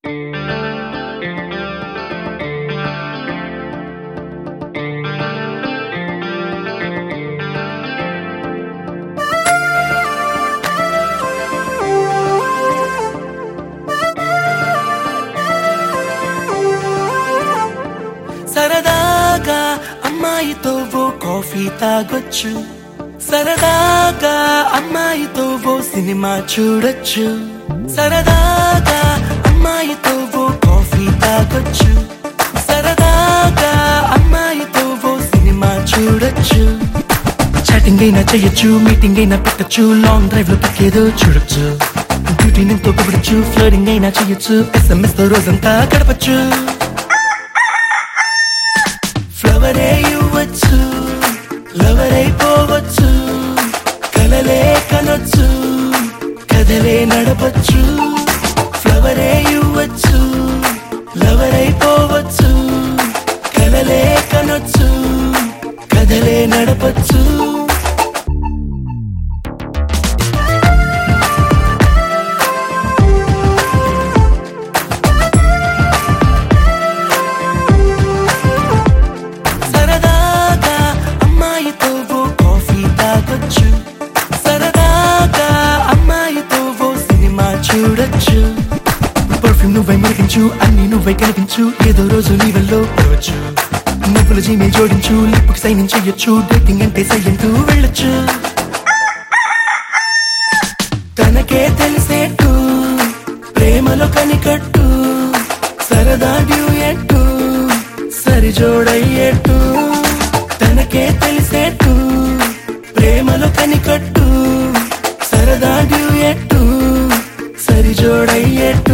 సరదాగా అమ్మాయితో ఓ కాఫీ తాగొచ్చు సరదాగా అమ్మాయితో ఓ సినిమా చూడొచ్చు సరదాగా అమ్మాయితో ఓ కాఫీ తాగొచ్చు సరదాగా అమ్మాయితో ఓ సినిమా చూడొచ్చు చాటింగ్ అయినా చేయొచ్చు మీటింగ్ అయినా పెట్టొచ్చు లాంగ్ డ్రైవ్ లో పక్కేదో చూడొచ్చు బ్యూటీ నింతో పొగడచ్చు ఫ్లోరింగ్ అయినా చేయొచ్చు ఎస్ఎంఎస్ తో రోజంతా గడపచ్చు ఫ్లవరే ఇవ్వచ్చు లవరై పోవచ్చు కలలే కనొచ్చు కదలే నడపచ్చు ఫ్లవరే ఇవ్వచ్చు లవరై పోవచ్చు కలలే కనొచ్చు కదలే నడపచ్చు సరదాగా అమ్మాయితో ఓ కాఫీ తాగొచ్చు సరదాగా అమ్మాయితో ఓ సినిమా చూడొచ్చు పర్ఫ్యూమ్ నువ్వై మెరిగించు అన్ని నువ్వై కనిపించు ఏదో రోజు నీ వల్ల పడవచ్చు నవ్వుల జీమే జోడించు లిప్పుకి సైన్ చెయ్యొచ్చు డేటింగ్ అంటే సయ్యంటూ వెళ్ళొచ్చు తనకే తెలిసేట్టు ప్రేమలో కనికట్టు సరదా డ్యూయట్టు సరిజోడయ్యేట్టు తనకే తెలిసేట్టు ప్రేమలో కనికట్టు సరదా డ్యూయట్టు సరిజోడయ్యేట్టు